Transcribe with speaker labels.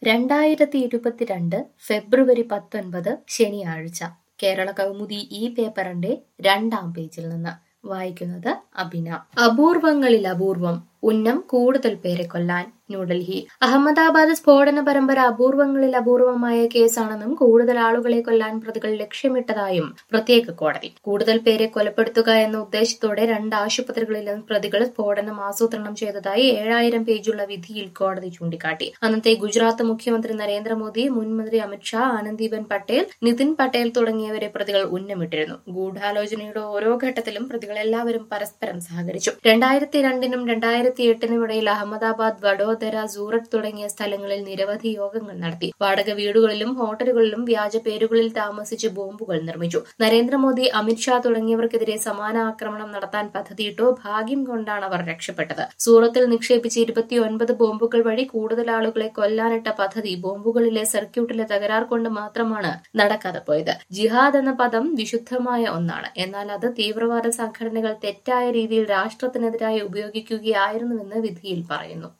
Speaker 1: രണ്ടായിരത്തി ഇരുപത്തിരണ്ട് ഫെബ്രുവരി പത്തൊൻപത് ശനിയാഴ്ച കേരള കൗമുദി ഈ പേപ്പറിന്റെ രണ്ടാം പേജിൽ നിന്ന് വായിക്കുന്നത് അഭിന അപൂർവങ്ങളിൽ അപൂർവം ഉന്നം കൂടുതൽ പേരെ കൊല്ലാൻ ന്യൂഡൽഹി അഹമ്മദാബാദ് സ്ഫോടന പരമ്പര അപൂർവങ്ങളിൽ അപൂർവമായ കേസാണെന്നും കൂടുതൽ ആളുകളെ കൊല്ലാൻ പ്രതികൾ ലക്ഷ്യമിട്ടതായും പ്രത്യേക കോടതി കൂടുതൽ പേരെ കൊലപ്പെടുത്തുക എന്ന ഉദ്ദേശത്തോടെ രണ്ട് ആശുപത്രികളിലും പ്രതികൾ സ്ഫോടനം ആസൂത്രണം ചെയ്തതായി ഏഴായിരം പേജുള്ള വിധിയിൽ കോടതി ചൂണ്ടിക്കാട്ടി അന്നത്തെ ഗുജറാത്ത് മുഖ്യമന്ത്രി നരേന്ദ്രമോദി മുൻ മന്ത്രി അമിത്ഷാ ആനന്ദീബൻ പട്ടേൽ നിതിൻ പട്ടേൽ തുടങ്ങിയവരെ പ്രതികൾ ഉന്നമിട്ടിരുന്നു ഗൂഢാലോചനയുടെ ഓരോ ഘട്ടത്തിലും പ്രതികൾ എല്ലാവരും പരസ്പരം സഹകരിച്ചു രണ്ടായിരത്തി രണ്ടിനും രണ്ടായിരത്തി എട്ടിനും ഇടയിൽ അഹമ്മദാബാദ് വഡോദര സൂറത്ത് തുടങ്ങിയ സ്ഥലങ്ങളിൽ നിരവധി യോഗങ്ങൾ നടത്തി വാടക വീടുകളിലും ഹോട്ടലുകളിലും വ്യാജ പേരുകളിൽ താമസിച്ച് ബോംബുകൾ നിർമ്മിച്ചു നരേന്ദ്രമോദി അമിത്ഷാ തുടങ്ങിയവർക്കെതിരെ സമാന ആക്രമണം നടത്താൻ പദ്ധതിയിട്ടോ ഭാഗ്യം കൊണ്ടാണ് അവർ രക്ഷപ്പെട്ടത് സൂറത്തിൽ നിക്ഷേപിച്ച ഇരുപത്തിയൊൻപത് ബോംബുകൾ വഴി കൂടുതൽ ആളുകളെ കൊല്ലാനിട്ട പദ്ധതി ബോംബുകളിലെ സർക്യൂട്ടിലെ തകരാർ കൊണ്ട് മാത്രമാണ് നടക്കാതെ പോയത് ജിഹാദ് എന്ന പദം വിശുദ്ധമായ ഒന്നാണ് എന്നാൽ അത് തീവ്രവാദ സംഘടനകൾ തെറ്റായ രീതിയിൽ രാഷ്ട്രത്തിനെതിരായി ഉപയോഗിക്കുകയായിരുന്നുവെന്ന് വിധിയിൽ പറയുന്നു